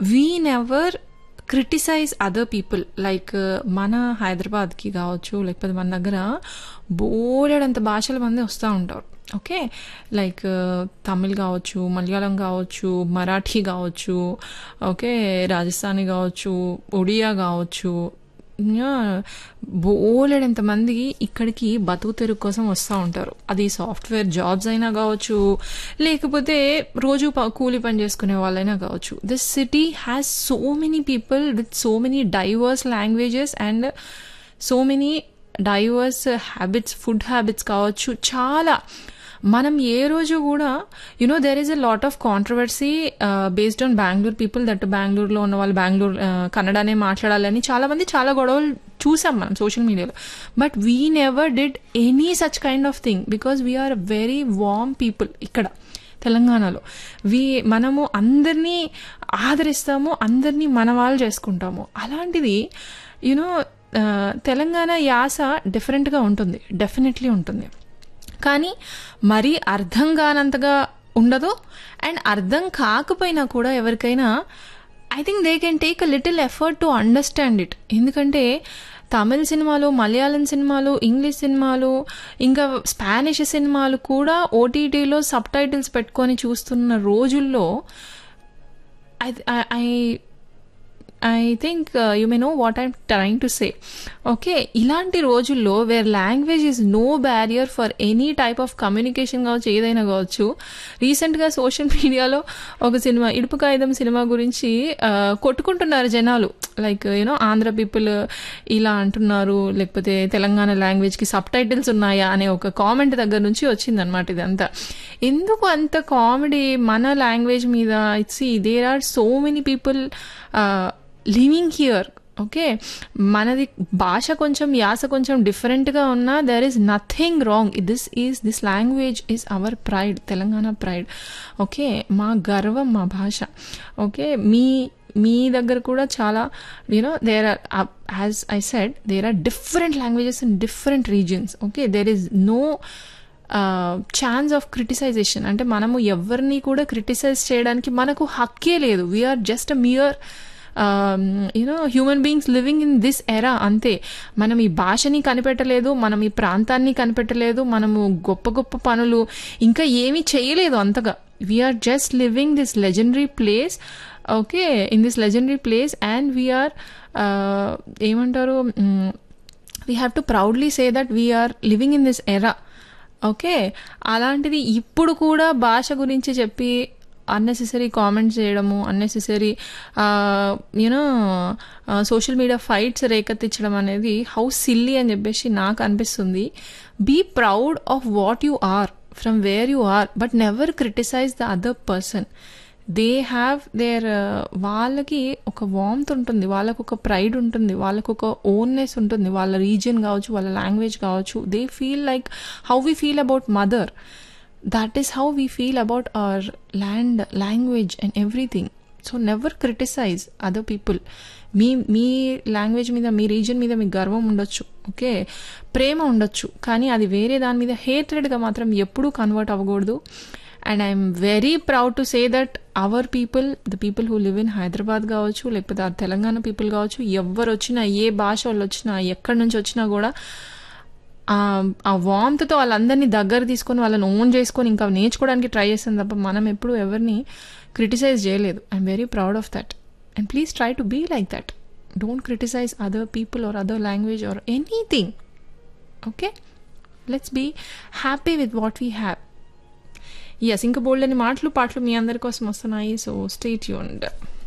we never criticise other people like మన హైదరాబాద్కి కావచ్చు లేకపోతే మన దగ్గర బోలెడంత భాషల మంది వస్తూ ఉంటారు ఓకే లైక్ తమిళ్ కావచ్చు మలయాళం కావచ్చు మరాఠీ కావచ్చు ఓకే రాజస్థానీ కావచ్చు ఒడియా కావచ్చు బోలెడంత మంది ఇక్కడికి బతుకు తెరుగు కోసం వస్తూ ఉంటారు అది సాఫ్ట్వేర్ జాబ్స్ అయినా కావచ్చు లేకపోతే రోజు కూలి పని చేసుకునే వాళ్ళైనా కావచ్చు this city has so many people with so many diverse languages and so many diverse habits food habits కావచ్చు చాలా మనం ఏ రోజు కూడా you know there is a lot of controversy based on Bengaluru people that బెంగళూరులో ఉన్న వాళ్ళు బెంగళూరు కన్నడనే మాట్లాడాలని చాలా మంది చాలా గొడవలు చూసాం మనం సోషల్ మీడియాలో but we never did any such kind of thing because we are very warm people ఇక్కడ తెలంగాణలో వీ మనము అందరినీ ఆదరిస్తాము అందరినీ మన వాళ్ళు చేసుకుంటాము అలాంటిది యూనో తెలంగాణ యాస డిఫరెంట్గా ఉంటుంది డెఫినెట్లీ ఉంటుంది కానీ మరీ అర్థం కానంతగా ఉండదు అండ్ అర్థం కాకపోయినా కూడా ఎవరికైనా I think they can take a little effort to understand it ఎందుకంటే తమిళ సినిమాలు మలయాళం సినిమాలు ఇంగ్లీష్ సినిమాలు ఇంకా స్పానిష్ సినిమాలు కూడా ఓటీటీలో సబ్ టైటిల్స్ పెట్టుకొని చూస్తున్న రోజుల్లో I I think you may know what I'm trying to say okay ఇలాంటి రోజుల్లో where language is no barrier for any type of communication కావచ్చు ఏదైనా కావచ్చు రీసెంట్గా సోషల్ మీడియాలో ఒక సినిమా ఇడుపు కాగితం సినిమా గురించి కొట్టుకుంటున్నారు జనాలు లైక్ యూనో ఆంధ్ర పీపుల్ ఇలా అంటున్నారు లేకపోతే తెలంగాణ లాంగ్వేజ్కి సబ్ టైటిల్స్ ఉన్నాయా అనే ఒక కామెంట్ దగ్గర నుంచి వచ్చిందనమాట ఇదంతా ఎందుకు అంత కామెడీ మన లాంగ్వేజ్ మీద it's there are so many people living here okay మనది భాష కొంచెం యాస కొంచెం డిఫరెంట్గా ఉన్నా there is nothing wrong this is this language is our pride Telangana pride okay మా గర్వం మా భాష ఓకే మీ మీ దగ్గర కూడా చాలా you know there are as I said there are different languages in different regions okay there is no chance of criticization అంటే మనము ఎవరిని కూడా క్రిటిసైజ్ చేయడానికి మనకు హక్కే లేదు we are just mere you know human beings living in this era అంతే మనం ఈ భాషని కనిపెట్టలేదు మనం ఈ ప్రాంతాన్ని కనిపెట్టలేదు మనము గొప్ప గొప్ప పనులు ఇంకా ఏమీ చేయలేదు అంతగా we are just living this legendary place okay in this legendary place and we are ఏమంటారు we have to proudly say that we are living in this era okay అలాంటిది ఇప్పుడు కూడా భాష గురించి చెప్పి అన్నెసెసరీ కామెంట్స్ చేయడము unnecessary you know social media fights రేకెత్తించడం అనేది హౌ సిల్లీ అని చెప్పేసి నాకు అనిపిస్తుంది be proud of what you are from where you are but never criticise the other person they have their వాళ్ళకి ఒక వామ్త్ ఉంటుంది వాళ్ళకు ఒక ప్రైడ్ ఉంటుంది వాళ్ళకు ఒక ఓన్నెస్ ఉంటుంది వాళ్ళ రీజియన్ కావచ్చు వాళ్ళ లాంగ్వేజ్ కావచ్చు they feel like how we feel about mother that is how we feel about our land language and everything so never criticise other people మీ మీ లాంగ్వేజ్ మీద మీ రీజన్ మీద మీకు గర్వం ఉండొచ్చు ఓకే ప్రేమ ఉండొచ్చు కానీ అది వేరే దాని మీద హేట్రెడ్గా మాత్రం ఎప్పుడూ కన్వర్ట్ అవ్వకూడదు and I'm very proud to say that our people the people who live in Hyderabad కావచ్చు లేకపోతే ఆ తెలంగాణ పీపుల్ కావచ్చు ఎవరు వచ్చినా ఏ భాష వాళ్ళు వచ్చినా ఎక్కడి నుంచి వచ్చినా కూడా ఆ వామ్తో వాళ్ళందరినీ దగ్గర తీసుకొని వాళ్ళని ఓన్ చేసుకొని ఇంకా నేర్చుకోవడానికి ట్రై చేస్తాను తప్ప మనం ఎప్పుడు ఎవరిని క్రిటిసైజ్ చేయలేదు I'm very proud of that and please try to be like that don't criticise other people or other language or anything okay let's be happy with what we have yes ఇంకా bold అని మాటలు పాటలు మీ అందరి కోసం వస్తున్నాయి so state యూండ్